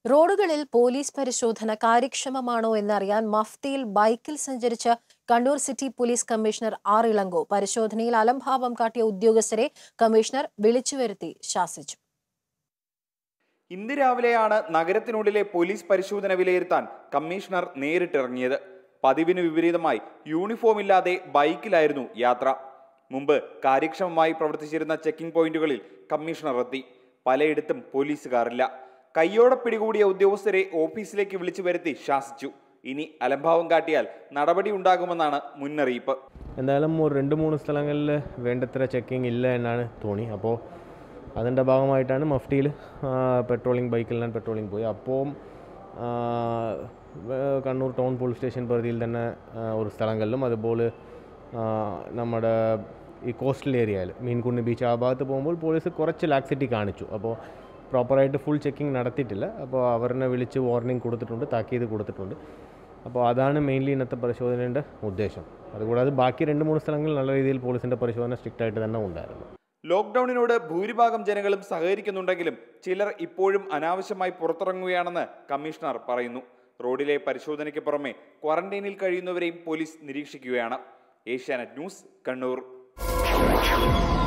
റോഡുകളിൽ പോലീസ് പരിശോധന കാര്യക്ഷമമാണോ എന്നറിയാൻ മഫ്തിയിൽ ബൈക്കിൽ സഞ്ചരിച്ച Kannur city police commissioner R Ilango പരിശോധനയിൽ അലംഭാവം കാട്ടിയ ഉദ്യോഗസ്ഥരെ കമ്മീഷണർ വിളിച്ചുവരുത്തി ശാസിച്ചു ഇന്ന് രാവിലെയാണ് നഗരത്തിനുള്ളിലെ പോലീസ് പരിശോധന വിലയിരുത്താൻ കമ്മീഷണർ നേരിട്ടിറങ്ങിയത് പതിവിന് വിപരീതമായി യൂണിഫോം ഇല്ലാതെ ബൈക്കിലായിരുന്നു യാത്ര മുമ്പ് കാര്യക്ഷമമായി പ്രവർത്തിച്ചിരുന്ന ചെക്കിംഗ് പോയിന്റുകളിൽ കമ്മീഷണർ എത്തി പലയിടത്തും പോലീസുകാരില്ല കയ്യോടെ പിടികൂടിയ ഉദ്യോഗസ്ഥരെ ഓഫീസിലേക്ക് വിളിച്ചു വരുത്തി ശാസിച്ചു ഇനി അലംഭാവം കാട്ടിയാൽ നടപടി ഉണ്ടാകുമെന്നാണ് മുന്നറിയിപ്പ് എന്തായാലും ഒരു രണ്ട് മൂന്ന് സ്ഥലങ്ങളിൽ വേണ്ടത്ര ചെക്കിംഗ് ഇല്ല എന്നാണ് തോന്നി അപ്പോൾ അതിൻ്റെ ഭാഗമായിട്ടാണ് മഫ്റ്റിയിൽ പെട്രോളിംഗ് ബൈക്കിൽ ഞാൻ പെട്രോളിംഗ് പോയി അപ്പോൾ കണ്ണൂർ ടൗൺ പോലീസ് സ്റ്റേഷൻ പരിധിയിൽ തന്നെ ആ, ഒരു സ്ഥലങ്ങളിലും അതുപോലെ ആ, നമ്മുടെ ഈ കോസ്റ്റൽ ഏരിയയിൽ മീൻകുണ്ണി ബീച്ച് ആ ഭാഗത്ത് പോകുമ്പോൾ പോലീസ് കുറച്ച് ലാക്സിറ്റി കാണിച്ചു അപ്പോൾ പ്രോപ്പറായിട്ട് ഫുൾ ചെക്കിംഗ് നടത്തിയിട്ടില്ല അപ്പോൾ അവരെ വിളിച്ച് വാർണിംഗ് കൊടുത്തിട്ടുണ്ട് താക്കീത് കൊടുത്തിട്ടുണ്ട് അപ്പോൾ അതാണ് മെയിൻലി ഇന്നത്തെ പരിശോധനയുടെ ഉദ്ദേശം അതുകൂടാതെ ബാക്കി രണ്ട് മൂന്ന് സ്ഥലങ്ങളിൽ നല്ല രീതിയിൽ പോലീസിൻ്റെ പരിശോധന സ്ട്രിക്റ്റ് ആയിട്ട് തന്നെ ഉണ്ടായിരുന്നു ലോക്ക്ഡൌണിനോട് ഭൂരിഭാഗം ജനങ്ങളും സഹകരിക്കുന്നുണ്ടെങ്കിലും ചിലർ ഇപ്പോഴും അനാവശ്യമായി പുറത്തിറങ്ങുകയാണെന്ന് കമ്മീഷണർ പറയുന്നു റോഡിലെ പരിശോധനയ്ക്ക് പുറമെ ക്വാറന്റൈനിൽ കഴിയുന്നവരെയും പോലീസ് നിരീക്ഷിക്കുകയാണ് ഏഷ്യാനെറ്റ് ന്യൂസ് കണ്ണൂർ